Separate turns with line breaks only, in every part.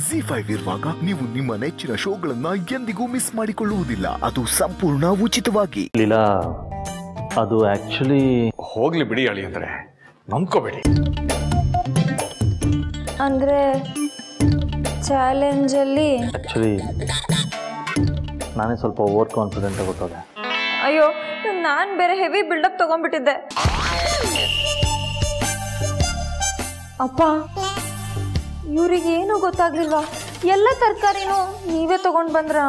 G five ಇರುವಾಗ ನೀವು ನಿಮ್ಮ ನೆಚ್ಚಿನ ಶೋಗಳನ್ನ ಎಂದಿಗೂ ಮಿಸ್ ಮಾಡಿಕೊಳ್ಳುವುದಿಲ್ಲ ಅದು ಸಂಪೂರ್ಣ ಉಚಿತವಾಗಿ
ಲೀಲಾ ಅದು ಆ್ಯಕ್ಚುಲಿ
ಹೋಗ್ಲಿ ಬಿಡಿ ಅಳಿ ಅಂದ್ರೆ ನಂಬ್ಕೋಬೇಡಿ
ಅಂದರೆ ಚಾಲೆಂಜಲ್ಲಿ
ಆ್ಯಕ್ಚುಲಿ ನಾನೇ ಸ್ವಲ್ಪ ಓವರ್ ಕಾನ್ಫಿಡೆಂಟ್ ಗೊತ್ತೋದೆ
ಅಯ್ಯೋ ನಾನು ಬೇರೆ ಹೆವಿ ಬಿಲ್ಡಪ್ ತಗೊಂಡ್ಬಿಟ್ಟಿದ್ದೆ ಅಪ್ಪ ಇವ್ರಿಗೆ ಏನು ಗೊತ್ತಾಗ್ಲಿಲ್ವಾ ಎಲ್ಲ ತರಕಾರಿನೂ ನೀವೇ ತಗೊಂಡ್ ಬಂದ್ರಾ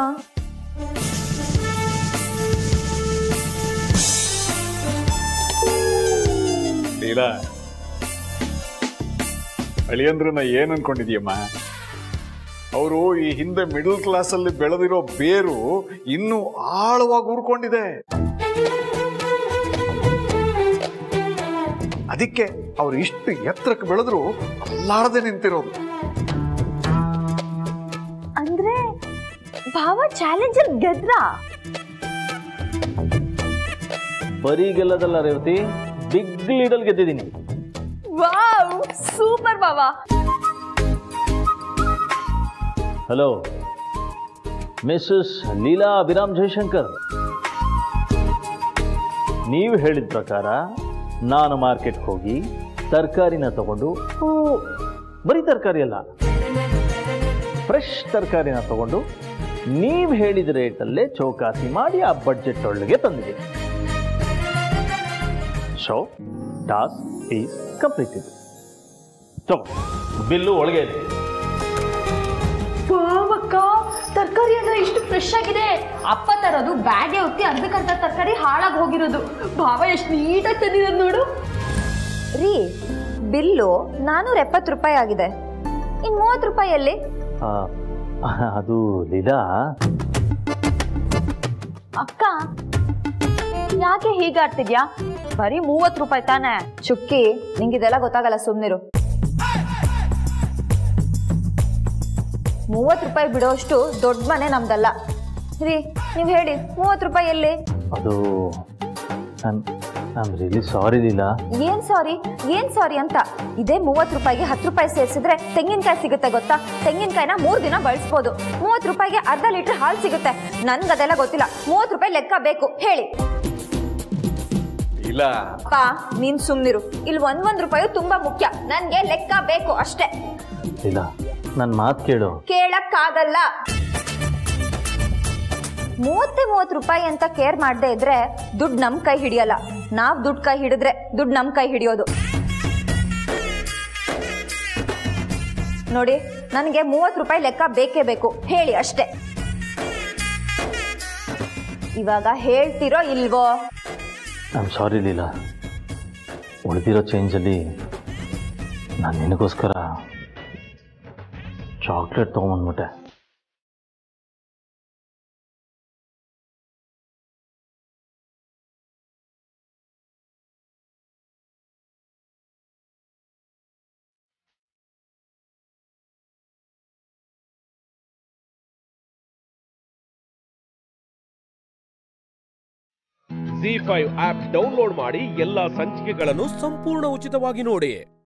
ಲೀಲಾ ಅಳಿಯಂದ್ರನ್ನ ಏನ್ ಅನ್ಕೊಂಡಿದ್ಯಮ್ಮ ಅವರು ಈ ಹಿಂದೆ ಮಿಡಲ್ ಕ್ಲಾಸ್ ಅಲ್ಲಿ ಬೆಳೆದಿರೋ ಬೇರು ಇನ್ನೂ ಆಳವಾಗಿ ಊರ್ಕೊಂಡಿದೆ ಅದಕ್ಕೆ ಅವ್ರು ಇಷ್ಟು ಎತ್ತರಕ್ಕೆ ಬೆಳೆದ್ರು ಅಲ್ಲಾಡದೆ ನಿಂತಿರೋದು
ಅಂದ್ರೆ ಭಾವ ಚಾಲೆಂಜಲ್ಲಿ ಗೆದ್ರಾ
ಬರೀ ಗೆಲ್ಲದಲ್ಲ ರೇವತಿ ಬಿಗ್ ಲೀಡಲ್ ಗೆದ್ದಿದ್ದೀನಿ
ವಾವ್ ಸೂಪರ್ ಭಾವ
ಹಲೋ ಮಿಸ್ಸಸ್ ಲೀಲಾ ಅಭಿರಾಮ್ ಜಯಶಂಕರ್ ನೀವು ಹೇಳಿದ ಪ್ರಕಾರ ನಾನು ಮಾರ್ಕೆಟ್ಗೆ ಹೋಗಿ ತರಕಾರಿನ ತಗೊಂಡು ಓ, ಬರೀ ತರಕಾರಿ ಅಲ್ಲ ಫ್ರೆಶ್ ತರಕಾರಿನ ತಗೊಂಡು ನೀವು ಹೇಳಿದ ರೇಟಲ್ಲೇ ಚೌಕಾಸಿ ಮಾಡಿ ಆ ಬಡ್ಜೆಟ್ ಒಳಗೆ ತಂದಿದ್ದೀನಿ ಸೊ ಟಾಸ್ಕ್ ಈಸ್ ಕಂಪ್ಲೀಟೆಡ್ ತಗೋ ಬಿಲ್ಲು ಒಳಗೆ ಇದೆ
ಪಾವಕ್ಕ ತರಕಾರಿ ಅಂದ್ರೆ ಇಷ್ಟು ಫ್ರೆಶ್ ಆಗಿದೆ ಅಪ್ಪ ತರೋದು ಬ್ಯಾಗೆ ಒತ್ತಿ ಅರ್ಧಕ್ಕರ್ಧ ತರಕಾರಿ ಹಾಳಾಗಿ ಹೋಗಿರೋದು ಭಾವ ಎಷ್ಟು ನೀಟಾಗಿ ತಂದಿರೋದು ನೋಡು
ರೀ ಬಿಲ್ಲು ನಾನೂರ ಎಪ್ಪತ್ತು ರೂಪಾಯಿ ಆಗಿದೆ ಇನ್ ಮೂವತ್ತು ರೂಪಾಯಲ್ಲಿ
ಆ, ಅದು ಲೀಲಾ
ಅಕ್ಕ ಯಾಕೆ ಹೀಗಾಡ್ತಿದ್ಯಾ ಬರೀ ಮೂವತ್ತು ರೂಪಾಯಿ ತಾನೇ
ಚುಕ್ಕಿ ನಿಂಗಿದೆಲ್ಲ ಗೊತ್ತಾಗಲ್ಲ ಸುಮ್ನಿರು ಮೂವತ್ತು ರೂಪಾಯಿ ಬಿಡೋಷ್ಟು ದೊಡ್ಡ ಮನೆ ನಮ್ದಲ್ಲ ರೀ ನೀವು ಹೇಳಿ ಮೂವತ್ತು ರೂಪಾಯಿ ಎಲ್ಲಿ
ಅದು I'm I'm really sorry Leela
ಏನ್ ಸಾರಿ ಏನ್ ಸಾರಿ ಅಂತ ಇದೇ ಮೂವತ್ತು ರೂಪಾಯಿಗೆ ಹತ್ತು ರೂಪಾಯಿ ಸೇರಿಸಿದ್ರೆ ತೆಂಗಿನಕಾಯಿ ಸಿಗುತ್ತೆ ಗೊತ್ತಾ ತೆಂಗಿನಕಾಯಿನ ಮೂರು ದಿನ ಬಳಸ್ಬೋದು ಮೂವತ್ತು ರೂಪಾಯಿಗೆ ಅರ್ಧ ಲೀಟರ್ ಹಾಲು ಸಿಗುತ್ತೆ ನನ್ಗೆ ಅದೆಲ್ಲ ಗೊತ್ತಿಲ್ಲ ಮೂವತ್ತು ರೂಪಾಯಿ ಲೆಕ್ಕ ಬೇಕು ಹೇಳಿ
ಇಲ್ಲ
ಪಾ ನೀನ್ ಸುಮ್ನಿರು ಇಲ್ಲಿ ಒಂದ್ ಒಂದ್ ರೂಪಾಯಿ ತುಂಬಾ ಮುಖ್ಯ ನನ್ಗೆ ಲೆಕ್ಕ ಬೇಕು ಅಷ್ಟೇ
ಲೀಲಾ ನನ್ನ ಮಾತು ಕೇಳು
ಕೇಳಕ್ಕಾಗಲ್ಲ ಮೂವತ್ತೇ ಮೂವತ್ತು ರೂಪಾಯಿ ಅಂತ ಕೇರ್ ಮಾಡದೆ ಇದ್ರೆ ದುಡ್ಡು ನಮ್ ಕೈ ಹಿಡಿಯಲ್ಲ ನಾವ್ ದುಡ್ಡು ಕೈ ಹಿಡಿದ್ರೆ ದುಡ್ಡು ನಮ್ ಕೈ ಹಿಡಿಯೋದು ನೋಡಿ ನನಗೆ ಮೂವತ್ತು ರೂಪಾಯಿ ಲೆಕ್ಕ ಬೇಕೇ ಬೇಕು ಹೇಳಿ ಅಷ್ಟೇ ಇವಾಗ ಹೇಳ್ತಿರೋ ಇಲ್ವೋ
ಐಮ್ ಸಾರಿ ಲೀಲಾ ಉಳಿದಿರೋ ಚೇಂಜಲ್ಲಿ ನಾನು ನಿನಗೋಸ್ಕರ ಚಾಕ್ಲೇಟ್ ತೊಗೊಂಬಂದ್ಬಿಟ್ಟೆ
ಜಿ ಫೈವ್ ಆಪ್ ಡೌನ್ಲೋಡ್ ಮಾಡಿ ಎಲ್ಲಾ ಸಂಚಿಕೆಗಳನ್ನು ಸಂಪೂರ್ಣ ಉಚಿತವಾಗಿ ನೋಡಿ